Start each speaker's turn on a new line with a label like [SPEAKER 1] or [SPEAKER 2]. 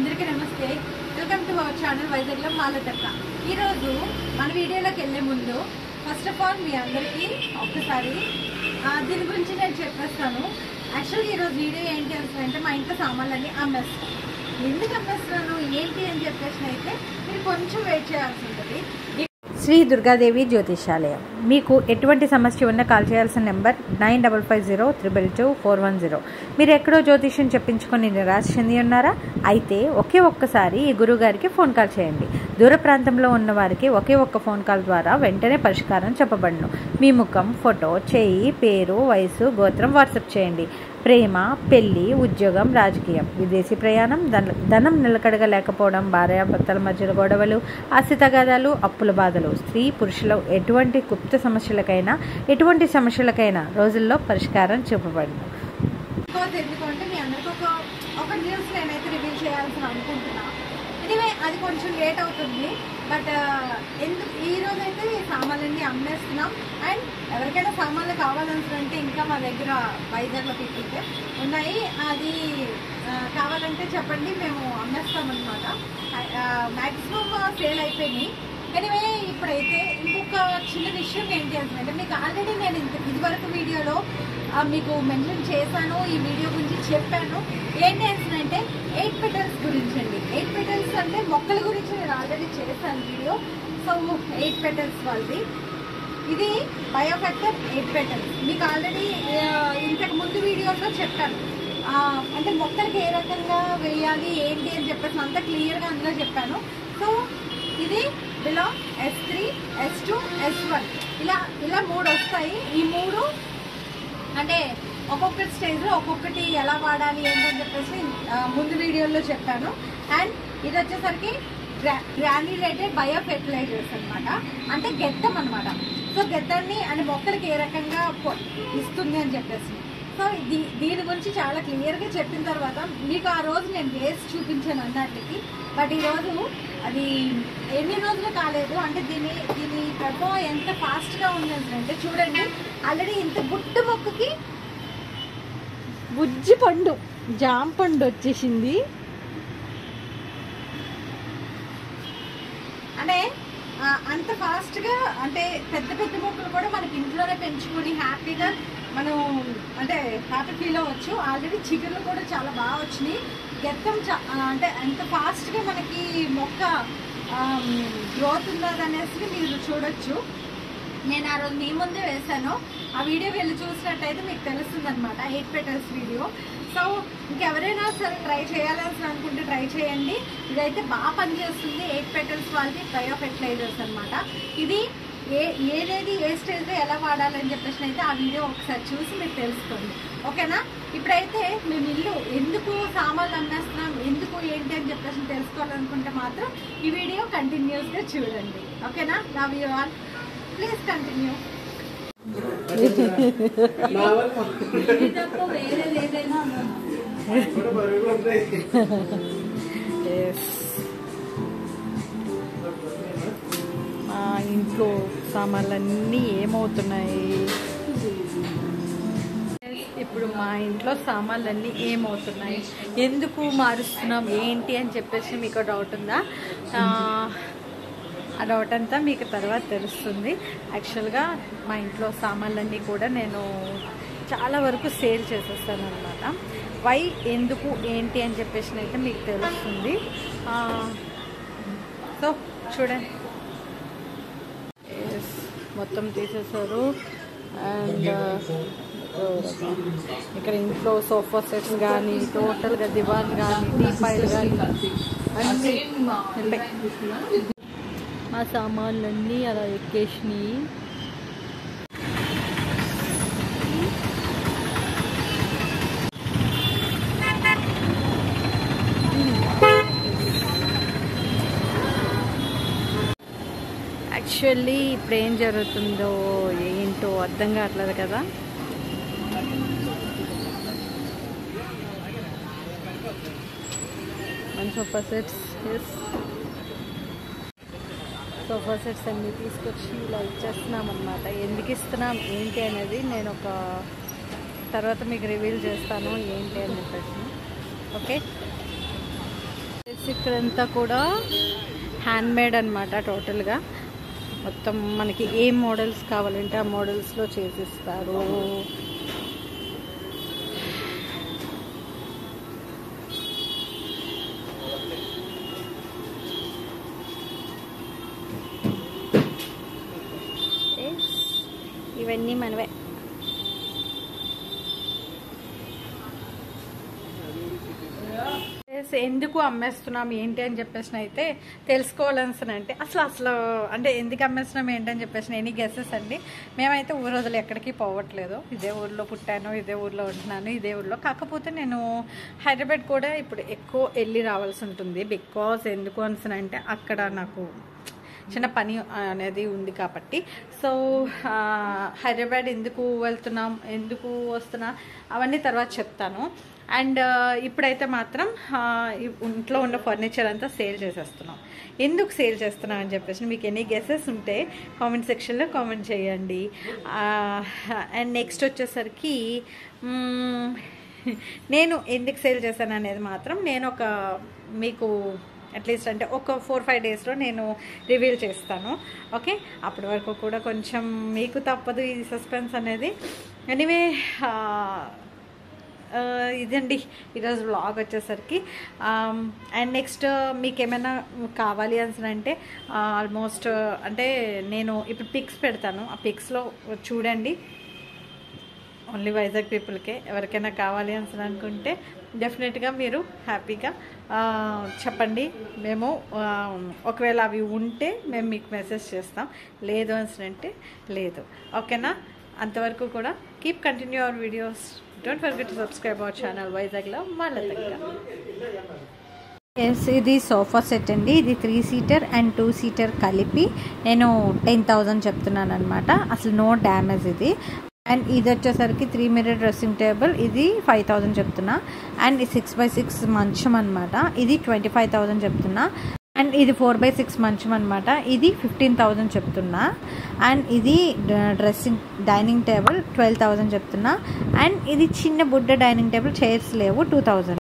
[SPEAKER 1] అందరికీ నమస్తే welcome to our channel వైజాగ్లో మాలతక్క ఈరోజు మన వీడియోలోకి వెళ్ళే ముందు ఫస్ట్ ఆఫ్ ఆల్ మీ అందరికీ ఒక్కసారి ఆ, దీని గురించి నేను చెప్పేస్తాను యాక్చువల్గా ఈరోజు వీడియో ఏంటి అంటే మా ఇంట్లో సామాన్లన్నీ అమ్మేస్తాను ఎందుకు అమ్మేస్తున్నాను ఏంటి అని చెప్పేసి అయితే మీరు కొంచెం వెయిట్ చేయాల్సి ఉంటుంది
[SPEAKER 2] శ్రీ దుర్గాదేవి జ్యోతిషాలయం మీకు ఎటువంటి సమస్య ఉన్నా కాల్ చేయాల్సిన number nine double five zero triple two four one zero మీరు ఎక్కడో జ్యోతిష్యం చెప్పించుకొని నిరాశ చెంది ఉన్నారా అయితే ఒకే ఒక్కసారి ఈ గురువుగారికి ఫోన్ కాల్ చేయండి దూర ప్రాంతంలో ఉన్న వారికి ఒకే ఒక్క ఫోన్ కాల్ ద్వారా వెంటనే పరిష్కారం చెప్పబడును మీ ముఖం ఫోటో చేయి పేరు వయసు గోత్రం వాట్సాప్ చేయండి ప్రేమ పెళ్లి ఉద్యోగం రాజకీయం విదేశీ ప్రయాణం ధన ధనం నిలకడగా లేకపోవడం భార్యాభర్తల మధ్యలో గొడవలు ఆస్తి తగాదాలు అప్పుల బాధలు స్త్రీ పురుషుల ఎటువంటి గుప్త సమస్యలకైనా ఎటువంటి సమస్యలకైనా రోజుల్లో పరిష్కారం చూపబడును
[SPEAKER 1] ఇంకోటి ఎందుకంటే మీ అందరికి ఒక ఒక న్యూస్ నేనైతే రివీల్ చేయాల్సి అనుకుంటున్నా ఎనివే అది కొంచెం లేట్ అవుతుంది బట్ ఎందుకు ఈ రోజు అయితే ఈ సామాన్లన్నీ అమ్మేస్తున్నాం అండ్ ఎవరికైనా సామాన్లు కావాలనుకుంటే ఇంకా మా దగ్గర వైజాగ్లో పిక్కి ఉన్నాయి అది ఆ, కావాలంటే చెప్పండి మేము అమ్మేస్తామన్నమాట మ్యాక్సిమం సేల్ అయిపోయినాయి ఎనివే ఇప్పుడైతే ఇంకొక చిన్న విషయం ఏంటి అంటే మీకు ఆల్రెడీ నేను ఇంత ఇదివరకు వీడియోలో ఆ, మీకు మెన్షన్ చేశాను ఈ వీడియో గురించి చెప్పాను ఏంటి అంటే ఎయిట్ పెటల్స్ గురించి అండి ఎయిట్ పెటల్స్ అంటే మొక్కల గురించి నేను ఆల్రెడీ చేశాను వీడియో సో ఎయిట్ పెటల్స్ వాళ్ళది ఇది బయోఫెక్టర్ ఎయిట్ పెటల్స్ మీకు ఆల్రెడీ ఇంతకు ముందు వీడియోలో చెప్పాను ఆ, అంటే మొక్కలకి ఏ రకంగా వేయాలి ఏంటి అని చెప్పేసి అంతా క్లియర్గా అందులో చెప్పాను సో ఇది below S three S two S one ఇలా ఇలా మూడు వస్తాయి ఈ మూడు అంటే ఒక్కొక్క స్టేజ్లో ఒక్కొక్కటి ఎలా వాడాలి ఏంటని చెప్పేసి ఆ, ముందు వీడియోలో చెప్పాను అండ్ ఇది వచ్చేసరికి గ్రాన్యులేటెడ్ బయో ఫెర్టిలైజర్స్ అనమాట అంటే గెత్తం అనమాట సో గెత్తాన్ని అంటే మొక్కలకి ఏ రకంగా పొ- ఇస్తుంది అని చెప్పేసి సో దీ దీని గురించి చాలా క్లియర్గా చెప్పిన తర్వాత మీకు ఆ రోజు నేను వేసి చూపించాను అన్నట్లకి బట్ ఈరోజు అది ఎన్ని రోజులు కాలేదు అంటే దీని దీని ప్రభావం ఎంత ఫాస్ట్గా ఉంది అంటే చూడండి ఆల్రెడీ ఇంత బుట్టు మొక్కకి బుజ్జి పండు జామ పండు వచ్చేసింది అంటే ఆ, అంత ఫాస్ట్గా అంటే పెద్ద పెద్ద మొక్కలు కూడా మనకి ఇంట్లోనే పెంచుకొని హ్యాపీగా మనం అంటే హ్యాపీ ఫీల్ అవ్వచ్చు ఆల్రెడీ చిగుర్లు కూడా చాలా బాగా వచ్చినాయి గెత్తం చా- ఆ, అంటే అంత ఫాస్ట్గా మనకి మొక్క గ్రోత్ ఉన్నది అనేసి మీరు చూడొచ్చు నేను ఆ రోజు మీ ముందే వేశాను ఆ వీడియో వెళ్ళి చూసినట్టయితే మీకు తెలుస్తుంది అనమాట ఎయిట్ పెటల్స్ వీడియో సో ఇంకెవరైనా సరే ట్రై చేయాలని అనుకుంటే ట్రై చేయండి ఇదైతే బాగా పనిచేస్తుంది ఎయిట్ పెటల్స్ వాళ్ళది బయో ఫెర్టిలైజర్స్ అనమాట ఇది ఏ ఏదేది ఏ స్టేజ్లో ఎలా వాడాలని చెప్పేసి అయితే ఆ వీడియో ఒకసారి చూసి మీరు తెలుసుకోండి ఓకేనా ఇప్పుడైతే మేము ఇల్లు ఎందుకు సామాన్లు అమ్మేస్తున్నాం ఎందుకు ఏంటి అని చెప్పేసి తెలుసుకోవాలనుకుంటే మాత్రం ఈ వీడియో కంటిన్యూస్గా చూడండి ఓకేనా love you all please continue
[SPEAKER 2] మా ఇంట్లో సామాన్లన్నీ ఏమవుతున్నాయి ఇప్పుడు మా ఇంట్లో సామాన్లన్నీ ఏమవుతున్నాయి ఎందుకు మారుస్తున్నాం ఏంటి అని చెప్పేసి మీకు డౌట్ ఉందా ఆ, ఆ డౌట్ అంతా మీకు తర్వాత తెలుస్తుంది యాక్చువల్గా మా ఇంట్లో సామాన్లన్నీ కూడా నేను చాలా వరకు సేల్ చేసేస్తాను అనమాట వై ఎందుకు ఏంటి అని చెప్పేసి అయితే మీకు తెలుస్తుంది ఆ, సో చూడండి Yes, మొత్తం తీసేశారు అండ్ ఇక్కడ ఇంట్లో సోఫా సెట్స్ కానీ టోటల్గా దివాన్ కానీ టీపాయిలు కానీ అన్నీ ఉంటాయి. మా సామాన్లన్నీ అలా ఎక్కేసినాయి యాక్చువల్లీ ఇప్పుడు ఏం జరుగుతుందో ఏంటో అర్థం కావట్లేదు కదా మన sofa sets yes sofa sets అన్ని తీసుకొచ్చి ఇలా ఇచ్చేస్తున్నాం అనమాట ఎందుకు ఇస్తున్నాం ఏంటి అనేది నేను ఒక తర్వాత మీకు రివీల్ చేస్తాను ఏంటి అని చెప్పేసి ఓకే ఇక్కడంతా కూడా హ్యాండ్ మేడ్ అనమాట టోటల్గా మొత్తం మనకి ఏ మోడల్స్ కావాలంటే ఆ మోడల్స్లో చేసిస్తారు Yes. ఇవన్నీ మనవే Yes, ఎందుకు అమ్మేస్తున్నాం ఏంటి అని చెప్పేసి అయితే తెలుసుకోవాలని అంటే అసలు అసలు అంటే ఎందుకు అమ్మేస్తున్నాం ఏంటి అని చెప్పేసి ఎనీ గెసెస్ అండి మేమైతే ఊరు వదిలి ఎక్కడికి పోవట్లేదు ఇదే ఊర్లో పుట్టాను ఇదే ఊర్లో ఉంటున్నాను ఇదే ఊర్లో కాకపోతే నేను హైదరాబాద్ కూడా ఇప్పుడు ఎక్కువ వెళ్ళి రావాల్సి ఉంటుంది బికాస్ ఎందుకు అని అంటే అక్కడ నాకు చిన్న పని అనేది ఉంది కాబట్టి సో ఆ, హైదరాబాద్ ఎందుకు వెళ్తున్నాం ఎందుకు వస్తున్నా అవన్నీ తర్వాత చెప్తాను అండ్ ఇప్పుడైతే మాత్రం ఆ, ఈ ఇంట్లో ఉన్న ఫర్నిచర్ అంతా సేల్ చేసేస్తున్నాం ఎందుకు సేల్ చేస్తున్నాం అని చెప్పేసి మీకు ఎన్ని గెసెస్ ఉంటే కామెంట్ సెక్షన్లో కామెంట్ చేయండి అండ్ నెక్స్ట్ వచ్చేసరికి మ్మ్, నేను ఎందుకు సేల్ చేశాను అనేది మాత్రం నేను ఒక మీకు అట్లీస్ట్ అంటే ఒక ఫోర్ ఫైవ్ డేస్లో నేను రివీల్ చేస్తాను ఓకే అప్పటి వరకు కూడా కొంచెం మీకు తప్పదు ఈ సస్పెన్స్ అనేది ఎనీవే ఇదండి ఈరోజు వ్లాగ్ వచ్చేసరికి అండ్ నెక్స్ట్ మీకు ఏమైనా కావాలి అని అంటే ఆల్మోస్ట్ అంటే నేను ఇప్పుడు పిక్స్ పెడతాను ఆ పిక్స్లో చూడండి ఓన్లీ వైజాగ్ పీపుల్కే ఎవరికైనా కావాలి అని అనుకుంటే డెఫినెట్గా మీరు హ్యాపీగా ఆ, చెప్పండి మేము ఆ, ఒకవేళ అవి ఉంటే మేము మీకు మెసేజ్ చేస్తాం లేదు అని అంటే లేదు ఓకేనా అంతవరకు కూడా keep continue our videos don't forget to subscribe our channel వైజాగ్లో మళ్ళీ ఎస్ ఇది సోఫా సెట్ అండి ఇది three seater and two seater కలిపి నేను టెన్ థౌజండ్ చెప్తున్నాను అనమాట అసలు నో డ్యామేజ్ ఇది అండ్ ఇది వచ్చేసరికి త్రీ మిరర్ డ్రెస్సింగ్ టేబుల్ ఇది ఫైవ్ థౌజండ్ చెప్తున్నా అండ్ సిక్స్ బై సిక్స్ మంచం అనమాట ఇది ట్వంటీ ఫైవ్ థౌజండ్ చెప్తున్నా అండ్ ఇది ఫోర్ బై సిక్స్ మంచం అనమాట ఇది ఫిఫ్టీన్ థౌజండ్ చెప్తున్నా అండ్ ఇది dressing dining table twelve thousand చెప్తున్నా అండ్ ఇది చిన్న బుడ్డ డైనింగ్ టేబుల్ చైర్స్ లేవు టూ థౌజండ్